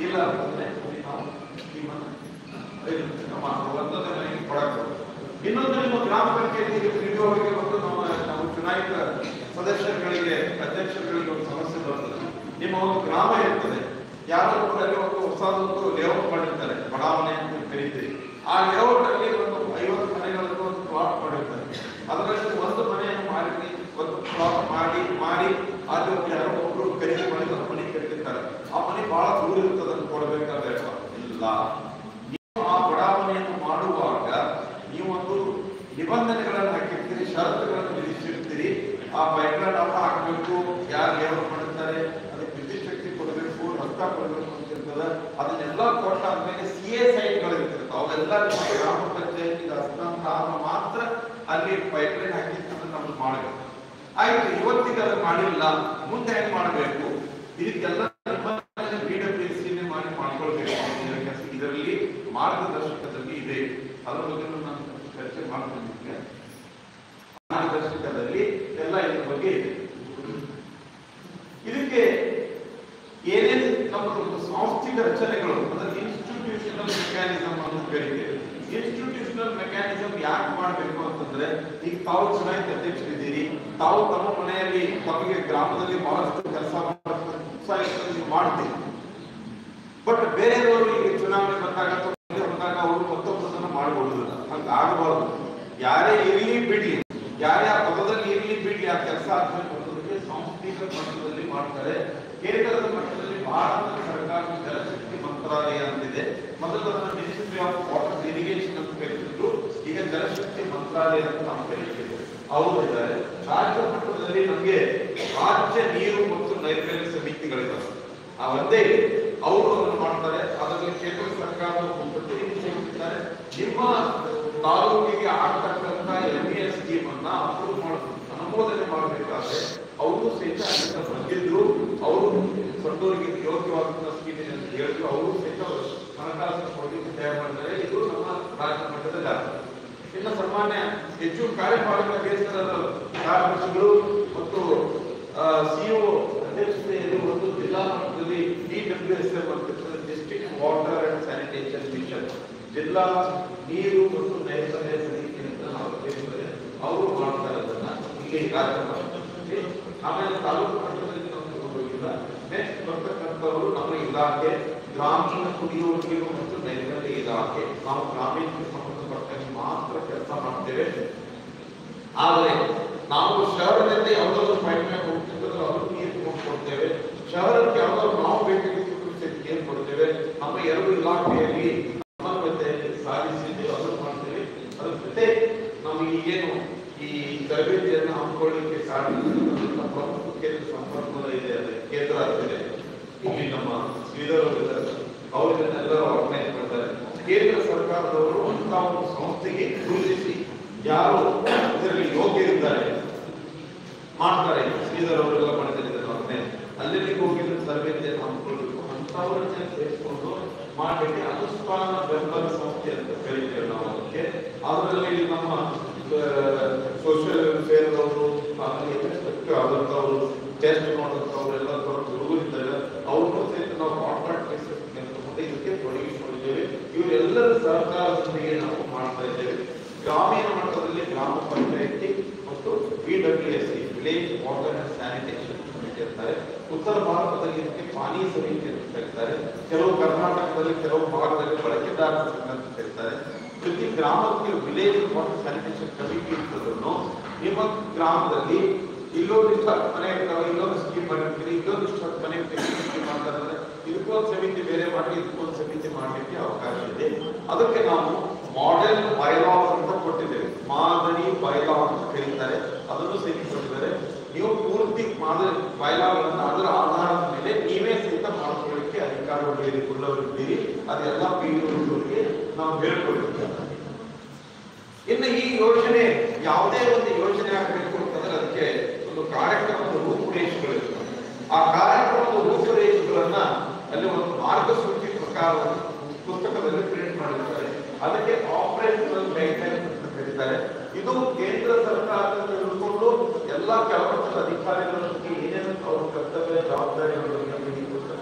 ಇಲ್ಲ ಅಂತಂದ್ರೆ ನಾವು ಸ್ಕೀಮನ್ನ ನಮ್ಮ ಒಂದೊಂದೇ ಮನೆಗೆ ಕೊಡಕ್ಕೆ ಇನ್ನೊಂದು ನಿಮ್ಮ ಗ್ರಾಮ ಪಂಚಾಯತಿ ಅವರಿಗೆ ಮತ್ತು ನಮ್ಮ ನಾವು ಚುನಾಯಿತ ಸದಸ್ಯರುಗಳಿಗೆ ಅಧ್ಯಕ್ಷರುಗಳಿಗೆ ಒಂದು ಸಮಸ್ಯೆ ಬರ್ತದೆ ನಿಮ್ಮ ಒಂದು ಗ್ರಾಮ ಇರ್ತದೆ ಯಾರೋ ಕೂಡ ಅಲ್ಲಿ ಒಂದು ಹೊಸದೊಂದು ಲೇಔಟ್ ಮಾಡಿರ್ತಾರೆ ಬಡಾವಣೆ ಅಂತ ಕರೀತೀರಿ ಆ ಲೇಔಟ್ ಅಲ್ಲಿ ಒಂದು ಐವತ್ತು ಮನೆಗಳನ್ನು ಒಂದು ಪ್ಲಾಟ್ ಮಾಡಿರ್ತಾರೆ ಅದರಲ್ಲಿ ಒಂದು ಮನೆಯನ್ನು ಮಾಡಿ ಒಂದು ಪ್ಲಾಟ್ ಮಾಡಿ ಮಾಡಿ ಅಲ್ಲಿ ಒಂದು ಯಾರೋ ಒಬ್ರು ಖರೀದಿ ಮಾಡಿದ ಮನೆ ಕಟ್ಟಿರ್ತಾರೆ ಆ ಮನೆ ಬಹಳ ದೂರ ಇರ್ತದೆ ಅಂತ ಕೊಡಬೇಕಾದ್ರೆ ಇಲ್ಲ ನೀವು ಆ ಬಡಾವಣೆಯನ್ನು ಮಾಡುವಾಗ ನೀವು ಒಂದು ನಿಬಂಧನೆಗಳನ್ನು ಹಾಕಿರ್ತೀರಿ ಷರತ್ತುಗಳನ್ನು ವಿಧಿಸಿರ್ತೀರಿ ಆ ಪೈಪ್ಲೈನ್ ಅವ್ರು ಹಾಕಬೇಕು ಯಾರು ಲೇಔಟ್ ಮಾಡಿರ್ತಾರೆ ಅದಕ್ಕೆ ವಿದ್ಯುತ್ ಶಕ್ತಿ ಕೊಡಬೇಕು ರಸ್ತೆ ಕೊಡಬೇಕು ಅಂತ ಇರ್ತದೆ ಅದನ್ನೆಲ್ಲ ಕೊಟ್ಟಾದ್ಮೇಲೆ ಸಿ ಎ ಸೈಟ್ಗಳು ಇರ್ತಿರ್ತಾವೆ ಅವೆಲ್ಲ ನಿಮ್ಮ ಗ್ರಾಮ ಪಂಚಾಯತಿಗೆ ಹಸ್ತಾಂತರ ಆದ ಮಾತ್ರ ಅಲ್ಲಿ ಪೈಪ್ಲೈನ್ ಹಾಕಿರ್ತದೆ ನಮ್ದು ಮಾಡಬೇಕು ಆಯ್ತು ಇವತ್ತಿಗೆ ಅದು ಮಾಡಿಲ್ಲ ಮುಂದೆ ಹೆಂಗ್ ಮಾಡಬೇಕು ಇದಕ್ಕೆಲ್ಲ ಬಿಡಬ್ಲ್ಯೂಸಿನೇ ಮಾಡಿ ಮಾಡ್ಕೊಳ್ಬೇಕು ಇದರಲ್ಲಿ ಮಾರ್ಗದರ್ಶಕದಲ್ಲಿ ಇದೆ ಅದ್ರ ಬಗ್ಗೆ ನಾನು ಚರ್ಚೆ ಮಾಡ್ಕೊಂಡಿದ್ದೆ ಮಾರ್ಗದರ್ಶಕದಲ್ಲಿ ಎಲ್ಲ ಇದ್ರ ಬಗ್ಗೆ ಇದೆ ಇದಕ್ಕೆ ಏನೇನು ನಮ್ಮ ಸಾಂಸ್ಥಿಕ ರಚನೆಗಳು ಅದಕ್ಕೆ ಇನ್ಸ್ಟಿಟ್ಯೂಷನಲ್ ಮೆಕ್ಯಾನಿಸಮ್ ಅಂತ ಕರೀತೇವೆ ಇನ್ಸ್ಟಿಟ್ಯೂಷನಲ್ ಮೆಕ್ಯಾನಿಸಮ್ ಯಾಕೆ ಮಾಡಬೇಕು ಅಂತಂದ್ರೆ ಈಗ ತಾವು ಚುನಾಯಿತ ಅಧ್ಯಕ್ಷರಿದ್ದೀರಿ ತಾವು ತಮ್ಮ ಮನೆಯಲ್ಲಿ ತಮಗೆ ಗ್ರಾಮದಲ್ಲಿ ಬಹಳಷ್ಟು ಕೆಲಸ ಉತ್ಸಾಹ ಮಾಡ್ತೀರಿ ಬಟ್ ಬೇರೆಯವರು ಈಗ ಚುನಾವಣೆ ಬಂದಾಗ ಅಥವಾ ಮುಂದೆ ಬಂದಾಗ ಅವರು ಮತ್ತೊಬ್ಬರನ್ನ ಮಾಡಿಕೊಳ್ಳುದಿಲ್ಲ ಹಂಗ ಆಗಬಾರ್ದು ಯಾರೇ ಇರ್ಲಿ ಬಿಡ್ಲಿ ಯಾರೇ ಆ ಪದದಲ್ಲಿ ಇರ್ಲಿ ಬಿಡ್ಲಿ ಆ ಕೆಲಸ ಆಗ್ಬೇಕು ಅನ್ನೋದಕ್ಕೆ ಸಾಂಸ್ಥಿಕ ಮಟ್ಟದಲ್ಲಿ ಮಾಡ್ತಾರೆ ಕೇಂದ್ರದ ಮಟ್ಟದಲ್ಲಿ ಭಾರತ ಸರ್ಕಾರದ ಜಲಶಕ್ತಿ ಮಂತ್ರಾಲಯ ಅಂತಿದೆ ಮೊದಲು ಅದನ್ನ ಮಿನಿಸ್ಟ್ರಿ ಆಫ್ ವಾಟರ್ ಇರಿಗೇಷನ್ ಅಂತ ಕರೀತಿದ್ರು ಈಗ ಜಲಶಕ್ತಿ ಮಂತ್ರಾಲಯ ಅಂತ ನಾವು ಕರೀತೇವೆ ಅವರು ಇದ್ದಾರೆ ರಾಜ್ಯ ಮಟ್ಟದಲ್ಲಿ ನಮಗೆ ರಾಜ್ಯ ನೀರು ಮತ್ತು ನೈರ್ಮಲ್ಯ ಸಮಿತಿಗಳಿದ್ದಾವೆ ಆ ಒಂದೇ ಇದೆ. ಅವರು ಅದನ್ನು ಮಾಡ್ತಾರೆ ಅದರಲ್ಲಿ ಕೇಂದ್ರ ಸರ್ಕಾರದ ಪ್ರತಿನಿಧಿಸಿದ್ದಾರೆ ನಿಮ್ಮ ತಾಲೂಕಿಗೆ ಆಗ್ತಕ್ಕಂಥ ಎಂ ಎ ಸ್ಕೀಮ್ ಅನ್ನ ಅಪ್ರೂವ್ ಮಾಡಬೇಕು ಅನುಮೋದನೆ ಮಾಡಬೇಕಾದ್ರೆ ಅವರು ಸಹಿತ ಅದನ್ನ ಬಂದಿದ್ರು ಅವರು ಸಂಡೂರಿಗೆ ಯೋಗ್ಯವಾದಂತಹ ಸ್ಕೀಮ್ ಇದೆ ಅಂತ ಹೇಳಿದ್ರು ಅವರು ಸಹಿತ ಹಣಕಾಸು ಕೊಡಲಿಕ್ಕೆ ತಯಾರು ಮಾಡಿದ್ದಾರೆ ಇದು ನಮ್ಮ ರಾಜ್ಯ ಮಟ್ಟದಲ್ಲಿ ಆಗ್ತದೆ ಇನ್ನು ಸಾಮಾನ್ಯ ಹೆಚ್ಚು ಕಾರ್ಯಪಾಲಕ ಬೇಸರದ ಕಾರ್ಯದರ್ಶಿಗಳು ಮತ್ತು ಸಿಒ ಅಧ್ಯಕ್ಷತೆಯಲ್ಲಿ ಒಂದು ಜಿಲ್ಲಾ ಮಟ್ಟದಲ್ಲಿ ಡಿಡಬ್ಲ್ಯೂಎಸ್ಎಂ ಅಂತ district water and sanitation mission ಜಿಲ್ಲಾ ನೀರು ಮತ್ತು ನೈರ್ಮಲ್ಯ ಸಮಿತಿ ಅಂತ ನಾವು ಕರೀತೇವೆ ಅವರು ಮಾಡ್ತಾರೆ ಅದನ್ನ ಇಲ್ಲಿ ರಾಜ್ಯ ಮಟ್ಟದಲ್ಲಿ ಆಮೇಲೆ ತಾಲೂಕು ಮಟ್ಟದಲ್ಲಿ ನಾವು ತಗೊಂಡು ಹೋಗಿಲ್ಲ ನೆಕ್ಸ್ಟ್ ಬರ್ತಕ್ಕಂಥವರು ನಮ್ಮ ಇಲಾಖೆ ಗ್ರಾಮೀಣ ಕುಡಿಯುವ ನೀರು ಮತ್ತು ನೈರ್ಮಲ್ಯ ಇಲಾಖೆ ನಾವು ಗ್ರಾಮೀಣಕ್ಕೆ ಸಂಬಂಧಪಟ್ಟಂಗೆ ಮಾತ್ರ ಕೆಲಸ ಮಾಡ್ತೇವೆ ಆದರೆ ನಾವು ಶಹರದಲ್ಲಿ ಯಾವ್ದಾದ್ರು ಪೈಪ್ಲೈನ್ ಹೋಗ್ತಿದ್ರೆ ಅವರು ನೀರು ತಗೊಂಡು ಕೊಡ್ತೇವೆ ಶಹರಕ್ಕೆ ಯಾವ್ದಾದ್ರು ನಾವು ಬೇಕಾಗಿದ್ದು ನೀರು ಕೊಡ್ತೇವೆ ನಮ್ಮ ಎರಡು ಇಲಾಖೆಯಲ್ಲಿ ಸಮನ್ವಯತೆಯಲ್ಲಿ ಸಾಧಿಸಿದ್ದು ಅದನ್ನು ಮಾಡ್ತೇವೆ ಅದ್ರ ಜೊತೆ ನಮಗೆ ಏನು ಈ ತರಬೇತಿಯನ್ನು ಹಮ್ಮಿಕೊಳ್ಳಿಕ್ಕೆ ಸಾಧಿಸಿದ ಪ್ರಮುಖ ಕೇಂದ್ರ ಸಂಪನ್ಮೂಲ ಇದೆ ಅದೇ ಕೇಂದ್ರ ಇದೆ ಇಲ್ಲಿ ನಮ್ಮ ಶ್ರೀಧರ್ ಅವರು ಇದ್ದಾರೆ ಅವರು ಇದನ್ನೆಲ್ಲರೂ ಆರ್ಗನೈಸ್ ಮಾಡ್ತಾರೆ ಕೇಂದ್ರ ಸರ್ಕಾರದವರು ಅಂತ ಒಂದು ಸಂಸ್ಥೆಗೆ ಗುರುತಿಸಿ ಯಾರು ಇದರಲ್ಲಿ ಯೋಗ್ಯರಿದ್ದಾರೆ ಮಾಡ್ತಾರೆ ಶ್ರೀಧರ್ ಅವರೆಲ್ಲ ಮಾಡಿದ್ದಾರೆ ಅವ್ರನ್ನೇ ಅಲ್ಲಿಗೆ ಹೋಗಿದ್ದು ತರಬೇತಿಯನ್ನು ಹಮ್ಮಿಕೊಳ್ಳಬೇಕು ಅಂತವರನ್ನೇ ಸೇರಿಸಿಕೊಂಡು ಮಾಡಲಿಕ್ಕೆ ಅನುಷ್ಠಾನ ಬೆಂಬಲ ಸಂಸ್ಥೆ ಅಂತ ಕರೀತೇವೆ ನಾವು ಅದಕ್ಕೆ ಅದರಲ್ಲಿ ನಮ್ಮ ಸೋಷಿಯಲ್ ವೆಲ್ಫೇರ್ ಅವರು ಆಮೇಲೆ ಎಫೆಕ್ಟಿವ್ ಆದಂಥವ್ರು ಟೆಸ್ಟ್ ಮಾಡುವಂಥವ್ರೆಲ್ಲ ಹುಡುಗರಿದ್ದಾರೆ ಅವ್ರನ್ನೂ ಸಹಿತ ನಾವು ಕಾಂಟ್ರಾಕ್ಟ್ ಬೇಸಿಸ್ ತಗೊಂಡು ಇದಕ್ಕೆ ತೊಡಗಿಸಿಕೊಂಡಿದ್ದೇವೆ ಇವರೆಲ್ಲರ ಸಹಕಾರದೊಂದಿಗೆ ನಾವು ಮಾಡ್ತಾ ಇದ್ದೇವೆ ಗ್ರಾಮೀಣ ಮಟ್ಟದಲ್ಲಿ ಗ್ರಾಮ ಪಂಚಾಯತಿ ಮತ್ತು B W S C village water and sanitation committee ಇರ್ತಾರೆ ಉತ್ತರ ಭಾರತದಲ್ಲಿ ಇದಕ್ಕೆ ಪಾನಿ ಸಮಿತಿ ಅಂತ ಕರೀತಾರೆ ಕೆಲವು ಕರ್ನಾಟಕದಲ್ಲಿ ಕೆಲವು ಭಾಗದಲ್ಲಿ ಬಳಕೆದಾರ ಸಂಘ ಅಂತ ಕರೀತಾರೆ ಪ್ರತಿ ಗ್ರಾಮಕ್ಕೆ ವಿಲೇಜ್ ವಾಟರ್ ಸ್ಯಾನಿಟೇಷನ್ ಕಮಿಟಿ ಇರ್ತದನ್ನು ನಿಮ್ಮ ಗ್ರಾಮದಲ್ಲಿ ಇಲ್ಲೊಂದಿಷ್ಟು ಹತ್ತು ಮನೆ ಇರ್ತಾವೆ ಇಲ್ಲೊಂದು ಸ್ಕೀಮ್ ಮಾಡಿರ್ತೀರಿ ಇಲ್ಲೊಂದಿಷ್ಟು ಹತ್ತು ಮನೆ ಸ್ಕೀಮ್ ಮಾಡ್ತಾರೆ ಇದಕ್ಕೊಂದು ಸಮಿತಿ ಬೇರೆ ಮಾಡಿ ಇದಕ್ಕೊಂದು ಸಮಿತಿ ಮಾಡಲಿಕ್ಕೆ ಅವಕಾಶ ಇದೆ ಅದಕ್ಕೆ ನಾವು ಮಾಡೆಲ್ ಬೈಲಾ ಅಂತ ಕೊಟ್ಟಿದ್ದೇವೆ ಮಾದರಿ ಬೈಲಾ ಅಂತ ಕರೀತಾರೆ ಅದನ್ನು ಸೇರಿಸಿದ್ದಾರೆ ನೀವು ಪೂರ್ತಿ ಮಾದರಿ ಬೈಲಾಗಳನ್ನು ಅದರ ಆಧಾರದ ಮೇಲೆ ನೀವೇ ಸಹಿತ ಮಾಡಿಕೊಳ್ಳಿಕ್ಕೆ ಅಧಿಕಾರಗಳು ಉಳ್ಳವರಿದ್ದೀರಿ ಅದೆಲ್ಲ ಪೀಳಿಗೆ ನಾವು ಹೇಳ್ಕೊಳ್ತೀವಿ ಇನ್ನು ಈ ಯೋಜನೆ ಯಾವುದೇ ಒಂದು ಯೋಜನೆ ಆಗಬೇಕು ಅಂತಂದ್ರೆ ಅದಕ್ಕೆ ಒಂದು ಕಾರ್ಯಕ್ರಮದ ರೂಪುರೇಷೆಗಳಿರ್ತವೆ ಆ ಕಾರ್ಯಕ್ರಮದ ರೂಪುರೇಷೆಗಳನ್ನ ಅಲ್ಲಿ ಒಂದು ಮಾರ್ಗಸೂಚಿ ಪ್ರಕಾರ ಪುಸ್ತಕದಲ್ಲಿ ಪ್ರಿಂಟ್ ಮಾಡಿರ್ತಾರೆ ಅದಕ್ಕೆ ಆಪರೇಷನಲ್ ಗೈಡ್ಲೈನ್ಸ್ ಅಂತ ಕರೀತಾರೆ ಇದು ಕೇಂದ್ರ ಸರ್ಕಾರದಿಂದ ಹಿಡ್ಕೊಂಡು ಎಲ್ಲಾ ಕೆಳಮಟ್ಟದ ಅಧಿಕಾರಿಗಳ ಬಗ್ಗೆ ಏನೇನು ಅವರ ಕರ್ತವ್ಯ ಜವಾಬ್ದಾರಿಗಳ ಬಗ್ಗೆ ನಿಮಗೆ ಪುಸ್ತಕ